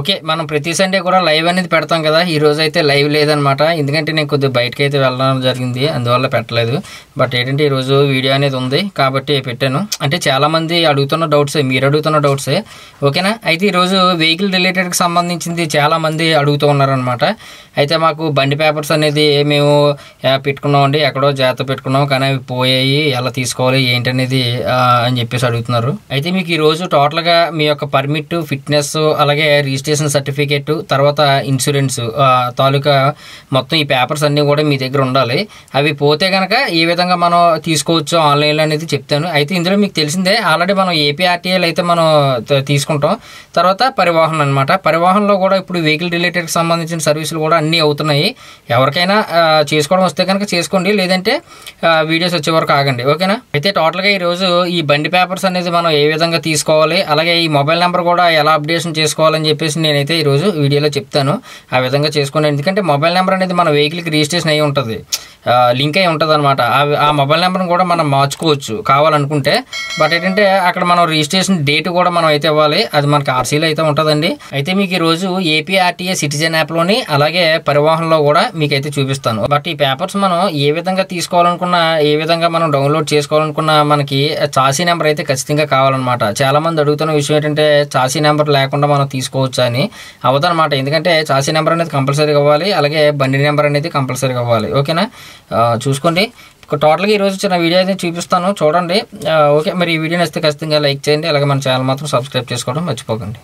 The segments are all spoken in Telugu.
ఓకే మనం ప్రతి సండే కూడా లైవ్ అనేది పెడతాం కదా ఈ రోజు అయితే లైవ్ లేదనమాట ఎందుకంటే నేను కొద్దిగా బయటకి అయితే వెళ్ళడం జరిగింది అందువల్ల పెట్టలేదు బట్ ఏంటంటే ఈరోజు వీడియో అనేది ఉంది కాబట్టి పెట్టాను అంటే చాలామంది అడుగుతున్న డౌట్సే మీరు అడుగుతున్న డౌట్సే ఓకేనా అయితే ఈరోజు వెహికల్ రిలేటెడ్కి సంబంధించింది చాలామంది అడుగుతూ ఉన్నారనమాట అయితే మాకు బండి పేపర్స్ అనేది మేము ఆ, పెట్టుకున్నామండి ఎక్కడో జాగ్రత్త పెట్టుకున్నాం కానీ అవి పోయాయి ఎలా తీసుకోవాలి ఏంటనేది ఆ, అని చెప్పేసి అడుగుతున్నారు అయితే మీకు ఈరోజు టోటల్గా మీ యొక్క పర్మిట్ ఫిట్నెస్ అలాగే రిజిస్ట్రేషన్ సర్టిఫికేట్ తర్వాత ఇన్సూరెన్స్ ఆ, తాలూకా మొత్తం ఈ పేపర్స్ అన్నీ కూడా మీ దగ్గర ఉండాలి అవి పోతే కనుక ఏ విధంగా మనం తీసుకోవచ్చు ఆన్లైన్లో అనేది చెప్తాను అయితే ఇందులో మీకు తెలిసిందే ఆల్రెడీ మనం ఏపీఆర్టీఎల్ అయితే మనం త- తీసుకుంటాం తర్వాత పరివాహన్ అనమాట పరివాహన్లో కూడా ఇప్పుడు వెహికల్ రిలేటెడ్కి సంబంధించిన సర్వీసులు కూడా అన్నీ అవుతున్నాయి ఎవరికైనా ఆ, చేసుకోవడం వస్తే కనుక చేసుకోండి లేదంటే ఆ, వీడియోస్ వచ్చే వరకు ఆగండి ఓకేనా అయితే టోటల్గా ఈరోజు ఈ బండి పేపర్స్ అనేది మనం ఏ విధంగా తీసుకోవాలి అలాగే ఈ మొబైల్ నెంబర్ కూడా ఎలా అప్డేషన్ చేసుకోవాలని చెప్పేసి నేనైతే ఈరోజు వీడియోలో చెప్తాను ఆ విధంగా చేసుకోండి ఎందుకంటే మొబైల్ నెంబర్ అనేది మన వెహికల్కి రిజిస్ట్రేషన్ అయి ఉంటుంది లింక్ అయి ఉంటుంది అనమాట ఆ మొబైల్ నెంబర్ని కూడా మనం మార్చుకోవచ్చు కావాలనుకుంటే బట్ ఏంటంటే అక్కడ మనం రిజిస్ట్రేషన్ డేట్ కూడా మనం అయితే ఇవ్వాలి అది మనకి ఆర్సీలో అయితే ఉంటుందండి అయితే మీకు ఈ రోజు ఏపీఆర్టీఏ సిటిజన్ యాప్లోని అలాగే పరివాహన్లో కూడా మీకు అయితే చూపిస్తాను బట్ ఈ పేపర్స్ మనం ఏ విధంగా తీసుకోవాలనుకున్నా ఏ విధంగా మనం డౌన్లోడ్ చేసుకోవాలనుకున్నా మనకి చాసీ నెంబర్ అయితే ఖచ్చితంగా కావాలన్నమాట చాలా మంది అడుగుతున్న విషయం ఏంటంటే చాసీ నెంబర్ లేకుండా మనం తీసుకోవచ్చు అని అవదనమాట ఎందుకంటే చాసీ నెంబర్ అనేది కంపల్సరీగా ఇవ్వాలి అలాగే బండి నెంబర్ అనేది కంపల్సరీగా ఇవ్వాలి ఓకేనా ఆ, చూసుకోండి టోటల్గా ఈరోజు చిన్న వీడియో అయితే చూపిస్తాను చూడండి ఆ, ఓకే మరి ఈ వీడియో నచ్చితే ఖచ్చితంగా లైక్ చేయండి అలాగే మన ఛానల్ మాత్రం సబ్స్క్రైబ్ చేసుకోవడం మర్చిపోకండి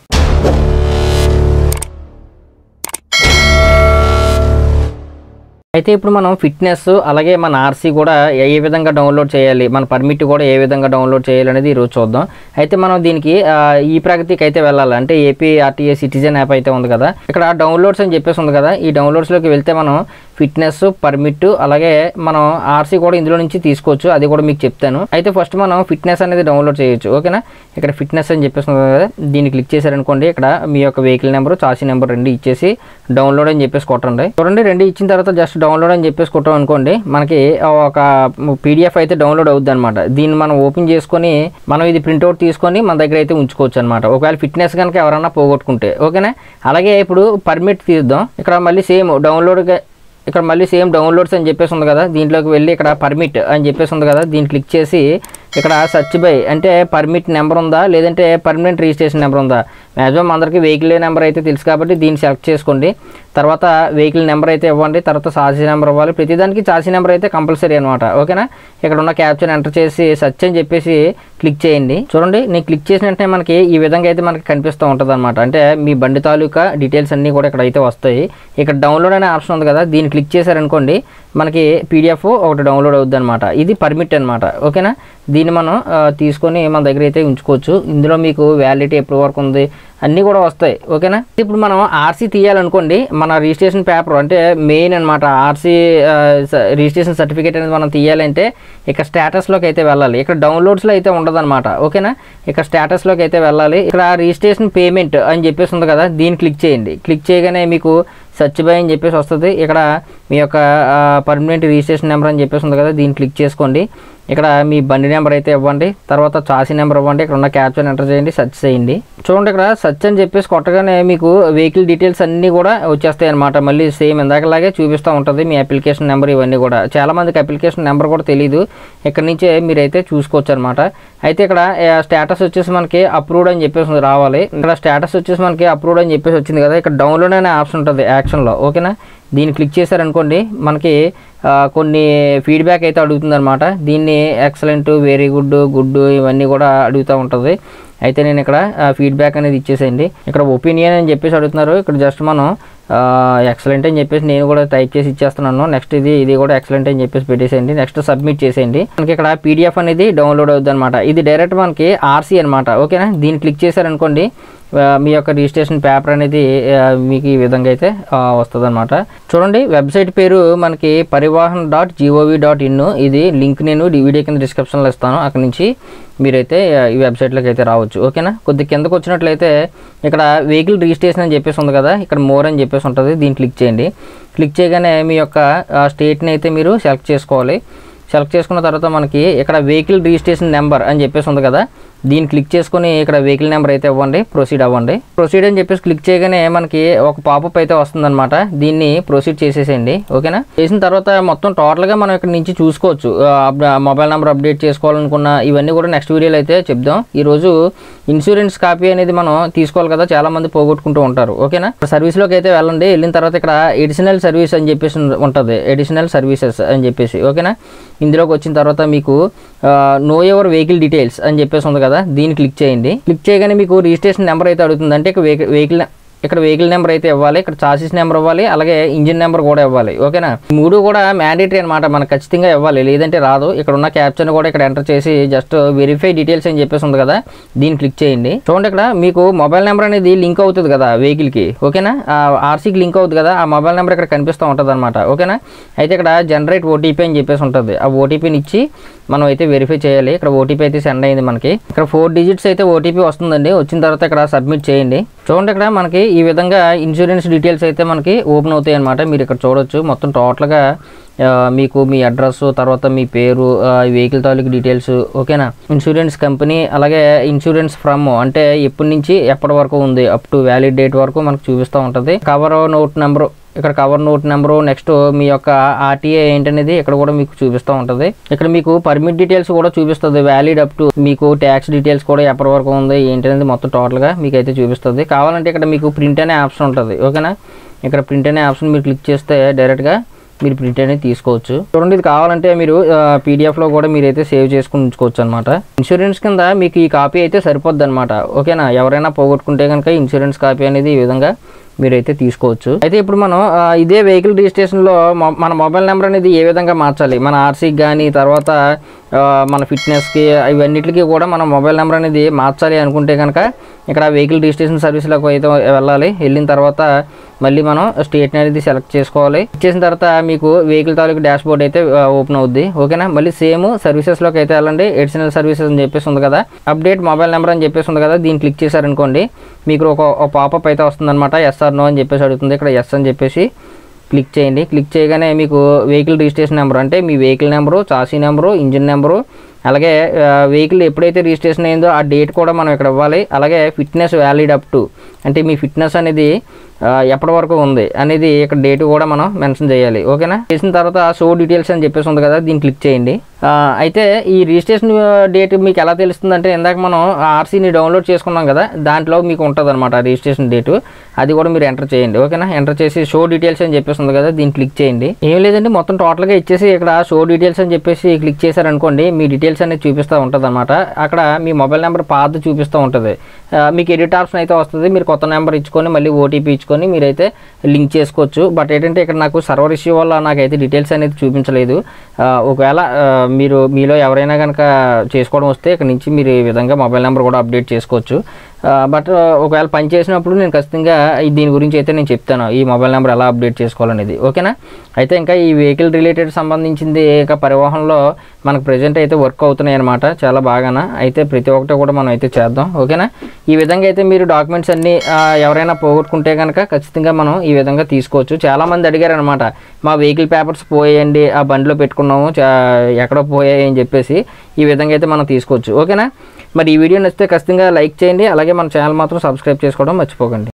అయితే ఇప్పుడు మనం ఫిట్నెస్ అలాగే మన ఆర్సీ కూడా ఏ ఏ విధంగా డౌన్లోడ్ చేయాలి మన పర్మిట్ కూడా ఏ విధంగా డౌన్లోడ్ చేయాలి అనేది ఈరోజు చూద్దాం అయితే మనం దీనికి ఆ, ఈ ప్రగతికి అయితే వెళ్ళాలి అంటే ఏపీ ఆర్టీఏ సిటిజన్ యాప్ అయితే ఉంది కదా ఇక్కడ డౌన్లోడ్స్ అని చెప్పేసి ఉంది కదా ఈ డౌన్లోడ్స్లోకి వెళ్తే మనం ఫిట్నెస్ పర్మిట్ అలాగే మనం ఆర్సీ కూడా ఇందులో నుంచి తీసుకోవచ్చు అది కూడా మీకు చెప్తాను అయితే ఫస్ట్ మనం ఫిట్నెస్ అనేది డౌన్లోడ్ చేయొచ్చు ఓకేనా ఇక్కడ ఫిట్నెస్ అని చెప్పేసి ఉంది కదా దీన్ని క్లిక్ చేశారనుకోండి ఇక్కడ మీ యొక్క వెహికల్ నెంబర్ చాసీ నెంబర్ రెండు ఇచ్చేసి డౌన్లోడ్ అని చెప్పేసి కొట్టండి చూడండి రెండు ఇచ్చిన తర్వాత జస్ట్ డౌన్లోడ్ అని చెప్పేసి కొట్టాం అనుకోండి మనకి ఒక పీడిఎఫ్ అయితే డౌన్లోడ్ అవుద్ది అనమాట దీన్ని మనం ఓపెన్ చేసుకొని మనం ఇది ప్రింట్అవుట్ తీసుకొని మన దగ్గర అయితే ఉంచుకోవచ్చు అనమాట ఒకవేళ ఫిట్నెస్ కనుక ఎవరైనా పోగొట్టుకుంటే ఓకేనా అలాగే ఇప్పుడు పర్మిట్ తీద్దాం ఇక్కడ మళ్ళీ సేమ్ డౌన్లోడ్ ఇక్కడ మళ్ళీ సేమ్ డౌన్లోడ్స్ అని చెప్పేసి ఉంది కదా దీంట్లోకి వెళ్ళి ఇక్కడ పర్మిట్ అని చెప్పేసి ఉంది కదా దీన్ని క్లిక్ చేసి ఇక్కడ సర్చ్ బై అంటే పర్మిట్ నెంబర్ ఉందా లేదంటే పర్మనెంట్ రిజిస్ట్రేషన్ నెంబర్ ఉందా మ్యాక్సిమం అందరికీ వెహికల్ నెంబర్ అయితే తెలుసు కాబట్టి దీన్ని సెలెక్ట్ చేసుకోండి తర్వాత వెహికల్ నెంబర్ అయితే ఇవ్వండి తర్వాత చాసీ నెంబర్ ఇవ్వాలి ప్రతిదానికి చాసీ నెంబర్ అయితే కంపల్సరీ అనమాట ఓకేనా ఇక్కడ ఉన్న క్యాప్చర్ ఎంటర్ చేసి సర్చ్ అని చెప్పేసి క్లిక్ చేయండి చూడండి నేను క్లిక్ చేసిన వెంటనే మనకి ఈ విధంగా అయితే మనకి కనిపిస్తూ ఉంటుంది అనమాట అంటే మీ బండి తాలూకా డీటెయిల్స్ అన్నీ కూడా ఇక్కడ అయితే వస్తాయి ఇక్కడ డౌన్లోడ్ అనే ఆప్షన్ ఉంది కదా దీన్ని క్లిక్ చేశారనుకోండి మనకి పీడిఎఫ్ ఒకటి డౌన్లోడ్ అవుద్ది అనమాట ఇది పర్మిట్ అనమాట ఓకేనా దీన్ని మనం ఆ, తీసుకొని మన దగ్గర అయితే ఉంచుకోవచ్చు ఇందులో మీకు వ్యాలిడిటీ ఎప్పటి వరకు ఉంది అన్నీ కూడా వస్తాయి ఓకేనా ఇప్పుడు మనం ఆర్సీ తీయాలనుకోండి మన రిజిస్ట్రేషన్ పేపర్ అంటే మెయిన్ అనమాట ఆర్సీ రిజిస్ట్రేషన్ సర్టిఫికేట్ అనేది మనం తీయాలంటే ఇక్కడ స్టేటస్లోకి అయితే వెళ్ళాలి ఇక్కడ డౌన్లోడ్స్లో అయితే ఉండదన్నమాట ఓకేనా ఇక్కడ స్టేటస్లోకి అయితే వెళ్ళాలి ఇక్కడ రిజిస్ట్రేషన్ పేమెంట్ అని చెప్పేసి ఉంది కదా దీన్ని క్లిక్ చేయండి క్లిక్ చేయగానే మీకు సర్చ్ బై అని చెప్పేసి వస్తుంది ఇక్కడ మీ యొక్క పర్మనెంట్ రిజిస్ట్రేషన్ నెంబర్ అని చెప్పేసి ఉంది కదా దీన్ని క్లిక్ చేసుకోండి ఇక్కడ మీ బండి నెంబర్ అయితే ఇవ్వండి తర్వాత చాసీ నెంబర్ ఇవ్వండి ఇక్కడ ఉన్న క్యాప్చర్ ఎంటర్ చేయండి సెర్చ్ చేయండి చూడండి ఇక్కడ సెర్చ్ అని చెప్పేసి కొట్టగానే మీకు వెహికల్ డీటెయిల్స్ అన్నీ కూడా వచ్చేస్తాయి అనమాట మళ్ళీ సేమ్ ఇందాకలాగే చూపిస్తూ ఉంటుంది మీ అప్లికేషన్ నెంబర్ ఇవన్నీ కూడా చాలా మందికి అప్లికేషన్ నెంబర్ కూడా తెలియదు ఇక్కడ నుంచే మీరైతే చూసుకోవచ్చు అనమాట అయితే ఇక్కడ స్టేటస్ వచ్చేసి మనకి అప్రూవ్డ్ అని చెప్పేసి ఉంది రావాలి ఇక్కడ స్టేటస్ వచ్చేసి మనకి అప్రూవ్డ్ అని చెప్పేసి వచ్చింది కదా ఇక్కడ డౌన్లోడ్ అనే ఆప్షన్ ఉంటుంది యాక్షన్లో ఓకేనా దీన్ని క్లిక్ చేశారనుకోండి మనకి ఆ, కొన్ని ఫీడ్బ్యాక్ అయితే అడుగుతుంది అనమాట దీన్ని ఎక్సలెంట్ వెరీ గుడ్ గుడ్ ఇవన్నీ కూడా అడుగుతూ ఉంటుంది అయితే నేను ఇక్కడ ఫీడ్బ్యాక్ అనేది ఇచ్చేసేయండి ఇక్కడ ఒపీనియన్ అని చెప్పేసి అడుగుతున్నారు ఇక్కడ జస్ట్ మనం ఎక్సలెంట్ అని చెప్పేసి నేను కూడా టైప్ చేసి ఇచ్చేస్తున్నాను నెక్స్ట్ ఇది ఇది కూడా ఎక్సలెంట్ అని చెప్పేసి పెట్టేసేయండి నెక్స్ట్ సబ్మిట్ చేసేయండి మనకి ఇక్కడ పీడిఎఫ్ అనేది డౌన్లోడ్ అవుతుంది అనమాట ఇది డైరెక్ట్ మనకి ఆర్సీ అనమాట ఓకేనా దీన్ని క్లిక్ చేశారనుకోండి ఆ, మీ యొక్క రిజిస్ట్రేషన్ పేపర్ అనేది ఆ, మీకు ఈ విధంగా అయితే వస్తుంది అనమాట చూడండి వెబ్సైట్ పేరు మనకి Parivahan dot G O V dot in ఇది లింక్ నేను ఈ వీడియో కింద డిస్క్రిప్షన్లో ఇస్తాను అక్కడ నుంచి మీరైతే ఆ, ఈ వెబ్సైట్లోకి అయితే రావచ్చు ఓకేనా కొద్ది కిందకు వచ్చినట్లయితే ఇక్కడ వెహికల్ రిజిస్ట్రేషన్ అని చెప్పేసి ఉంది కదా ఇక్కడ మోర్ అని చెప్పేసి ఉంటుంది దీన్ని క్లిక్ చేయండి క్లిక్ చేయగానే మీ యొక్క స్టేట్ని అయితే మీరు సెలెక్ట్ చేసుకోవాలి సెలెక్ట్ చేసుకున్న తర్వాత మనకి ఇక్కడ వెహికల్ రిజిస్ట్రేషన్ నెంబర్ అని చెప్పేసి ఉంది కదా దీన్ని క్లిక్ చేసుకొని ఇక్కడ వెహికల్ నెంబర్ అయితే ఇవ్వండి ప్రొసీడ్ అవ్వండి ప్రొసీడ్ అని చెప్పేసి క్లిక్ చేయగానే మనకి ఒక పాపప్ అయితే వస్తుందన్నమాట దీన్ని ప్రొసీడ్ చేసేసేయండి ఓకేనా చేసిన తర్వాత మొత్తం టోటల్గా మనం ఇక్కడ నుంచి చూసుకోవచ్చు ఆ, అప్- మొబైల్ నెంబర్ అప్డేట్ చేసుకోవాలనుకున్న ఇవన్నీ కూడా నెక్స్ట్ వీడియోలో అయితే చెప్దాం ఈరోజు ఇన్సూరెన్స్ కాపీ అనేది మనం తీసుకోవాలి కదా చాలా మంది పోగొట్టుకుంటూ ఉంటారు ఓకేనా సర్వీస్లోకి అయితే వెళ్ళండి వెళ్ళిన తర్వాత ఇక్కడ ఎడిషనల్ సర్వీస్ అని చెప్పేసి ఉంటుంది ఎడిషనల్ సర్వీసెస్ అని చెప్పేసి ఓకేనా ఇందులోకి వచ్చిన తర్వాత మీకు నో యువర్ వెహికల్ డీటెయిల్స్ అని చెప్పేసి ఉంది కదా దీన్ని క్లిక్ చేయండి క్లిక్ చేయగానే మీకు రిజిస్ట్రేషన్ నెంబర్ అయితే అడుగుతుంది అంటే ఇక్కడ వెహికల్ వెహికల్ ఇక్కడ వెహికల్ నెంబర్ అయితే ఇవ్వాలి ఇక్కడ చాసిస్ నెంబర్ ఇవ్వాలి అలాగే ఇంజిన్ నెంబర్ కూడా ఇవ్వాలి ఓకేనా ఈ మూడు కూడా మ్యాండేటరీ అనమాట మనకు ఖచ్చితంగా ఇవ్వాలి లేదంటే రాదు ఇక్కడ ఉన్న క్యాప్చర్ని కూడా ఇక్కడ ఎంటర్ చేసి జస్ట్ వెరిఫై డీటెయిల్స్ అని చెప్పేసి ఉంది కదా దీన్ని క్లిక్ చేయండి చూడండి ఇక్కడ మీకు మొబైల్ నెంబర్ అనేది లింక్ అవుతుంది కదా వెహికల్కి ఓకేనా ఆర్సీకి లింక్ అవుతుంది కదా ఆ మొబైల్ నెంబర్ ఇక్కడ కనిపిస్తూ ఉంటుంది అనమాట ఓకేనా అయితే ఇక్కడ జనరేట్ ఓటీపీ అని చెప్పేసి ఉంటుంది ఆ ఓటీపీని ఇచ్చి మనం అయితే వెరిఫై చేయాలి ఇక్కడ ఓటీపీ అయితే సెండ్ అయింది మనకి ఇక్కడ ఫోర్ డిజిట్స్ అయితే ఓటీపీ వస్తుందండి వచ్చిన తర్వాత ఇక్కడ సబ్మిట్ చేయండి చూడండి ఇక్కడ మనకి ఈ విధంగా ఇన్సూరెన్స్ డీటెయిల్స్ అయితే మనకి ఓపెన్ అవుతాయి అనమాట మీరు ఇక్కడ చూడొచ్చు మొత్తం టోటల్గా ఆ, మీకు మీ అడ్రస్ తర్వాత మీ పేరు ఆ, ఈ వెహికల్ తాలూకు డీటెయిల్స్ ఓకేనా ఇన్సూరెన్స్ కంపెనీ అలాగే ఇన్సూరెన్స్ ఫ్రమ్ అంటే ఎప్పటి నుంచి ఎప్పటి వరకు ఉంది అప్ టు వ్యాలిడ్ డేట్ వరకు మనకు చూపిస్తూ ఉంటుంది కవర్ నోట్ నెంబర్ ఇక్కడ కవర్ నోట్ నెంబరు నెక్స్ట్ మీ యొక్క ఆర్టీఏ ఏంటనేది ఇక్కడ కూడా మీకు చూపిస్తూ ఉంటుంది ఇక్కడ మీకు పర్మిట్ డీటెయిల్స్ కూడా చూపిస్తుంది వ్యాలిడ్ అప్ టు మీకు ట్యాక్స్ డీటెయిల్స్ కూడా ఎప్పటి వరకు ఉంది ఏంటనేది మొత్తం టోటల్గా మీకు అయితే చూపిస్తుంది కావాలంటే ఇక్కడ మీకు ప్రింట్ అనే ఆప్షన్ ఉంటుంది ఓకేనా ఇక్కడ ప్రింట్ అనే ఆప్షన్ మీరు క్లిక్ చేస్తే డైరెక్ట్గా మీరు ప్రింట్ అనేది తీసుకోవచ్చు చూడండి ఇది కావాలంటే మీరు పీడిఎఫ్లో కూడా మీరైతే సేవ్ చేసుకుని ఉంచుకోవచ్చు అనమాట ఇన్సూరెన్స్ కింద మీకు ఈ కాపీ అయితే సరిపోద్ది అనమాట ఓకేనా ఎవరైనా పోగొట్టుకుంటే కనుక ఇన్సూరెన్స్ కాపీ అనేది ఈ విధంగా మీరైతే తీసుకోవచ్చు అయితే ఇప్పుడు మనం ఆ, ఇదే వెహికల్ రిజిస్ట్రేషన్లో మొ- మన మొబైల్ నెంబర్ అనేది ఏ విధంగా మార్చాలి మన ఆర్సీకి కానీ తర్వాత ఆ, మన ఫిట్నెస్కి ఇవన్నిటికీ కూడా మన మొబైల్ నెంబర్ అనేది మార్చాలి అనుకుంటే కనుక ఇక్కడ వెహికల్ రిజిస్ట్రేషన్ సర్వీస్లోకి అయితే వెళ్ళాలి వెళ్ళిన తర్వాత మళ్ళీ మనం స్టేట్ అనేది సెలెక్ట్ చేసుకోవాలి చేసిన తర్వాత మీకు వెహికల్ తాలూకు డాష్ బోర్డ్ అయితే ఓపెన్ అవుద్ది ఓకేనా మళ్ళీ సేమ్ సర్వీసెస్లోకి అయితే వెళ్ళండి ఎడిషనల్ సర్వీసెస్ అని చెప్పేసి ఉంది కదా అప్డేట్ మొబైల్ నెంబర్ అని చెప్పేసి ఉంది కదా దీన్ని క్లిక్ చేశారనుకోండి మీకు ఒక ఒక పాపప్ అయితే వస్తుందన్నమాట ఎస్ఆర్ నో అని చెప్పేసి అడుగుతుంది ఇక్కడ ఎస్ అని చెప్పేసి క్లిక్ చేయండి క్లిక్ చేయగానే మీకు వెహికల్ రిజిస్ట్రేషన్ నెంబర్ అంటే మీ vehicle number chassis number engine number అలాగే వెహికల్ ఎప్పుడైతే రిజిస్ట్రేషన్ అయిందో ఆ డేట్ కూడా మనం ఇక్కడ ఇవ్వాలి అలాగే ఫిట్నెస్ వ్యాలిడ్ అప్ టు అంటే మీ ఫిట్నెస్ అనేది ఆ, ఎప్పటి వరకు ఉంది అనేది ఇక్కడ డేట్ కూడా మనం మెన్షన్ చేయాలి ఓకేనా చేసిన తర్వాత షో డీటెయిల్స్ అని చెప్పేసి ఉంది కదా దీన్ని క్లిక్ చేయండి ఆ, అయితే ఈ రిజిస్ట్రేషన్ డేట్ మీకు ఎలా తెలుస్తుంది అంటే ఇందాక మనం ఆర్సీని డౌన్లోడ్ చేసుకున్నాం కదా దాంట్లో మీకు ఉంటుంది అనమాట రిజిస్ట్రేషన్ డేట్ అది కూడా మీరు ఎంటర్ చేయండి ఓకేనా ఎంటర్ చేసి షో డీటెయిల్స్ అని చెప్పేసి ఉంది కదా దీన్ని క్లిక్ చేయండి ఏం లేదండి మొత్తం టోటల్గా ఇచ్చేసి ఇక్కడ షో డీటెయిల్స్ అని చెప్పేసి క్లిక్ చేశారనుకోండి మీ డీటెయిల్స్ అనేది చూపిస్తూ ఉంటుంది అనమాట అక్కడ మీ మొబైల్ నెంబర్ పాత చూపిస్తూ ఉంటుంది ఆ, మీకు ఎడిట్ ఆప్షన్ అయితే వస్తుంది మీరు కొత్త నెంబర్ ఇచ్చుకొని మళ్ళీ ఓటీపీ ఇచ్చుకొని మీరైతే లింక్ చేసుకోవచ్చు బట్ ఏంటంటే ఇక్కడ నాకు సర్వర్ ఇష్యూ వల్ల నాకైతే డీటెయిల్స్ అనేది చూపించలేదు ఆ, ఒకవేళ ఆ, మీరు మీలో ఎవరైనా కనుక చేసుకోవడం వస్తే ఇక్కడ నుంచి మీరు ఈ విధంగా మొబైల్ నెంబర్ కూడా అప్డేట్ చేసుకోవచ్చు ఆ, బట్ ఒకవేళ పని చేసినప్పుడు నేను ఖచ్చితంగా ఈ దీని గురించి అయితే నేను చెప్తాను ఈ మొబైల్ నెంబర్ ఎలా అప్డేట్ చేసుకోవాలనేది ఓకేనా అయితే ఇంకా ఈ వెహికల్ రిలేటెడ్ సంబంధించింది ఇంకా పరివాహంలో మనకు ప్రజెంట్ అయితే వర్క్ అవుతున్నాయి అనమాట చాలా బాగానా అయితే ప్రతి ఒక్కటి కూడా మనం అయితే చేద్దాం ఓకేనా ఈ విధంగా అయితే మీరు డాక్యుమెంట్స్ అన్నీ ఆ, ఎవరైనా పోగొట్టుకుంటే కనుక ఖచ్చితంగా మనం ఈ విధంగా తీసుకోవచ్చు చాలామంది అడిగారు అనమాట మా వెహికల్ పేపర్స్ పోయాయండి ఆ బండిలో పెట్టుకున్నాము చా- ఎక్కడో పోయాయి అని చెప్పేసి ఈ విధంగా అయితే మనం తీసుకోవచ్చు ఓకేనా మరి ఈ వీడియో నచ్చితే ఖచ్చితంగా లైక్ చేయండి అలాగే మన ఛానల్ మాత్రం సబ్స్క్రైబ్ చేసుకోవడం మర్చిపోకండి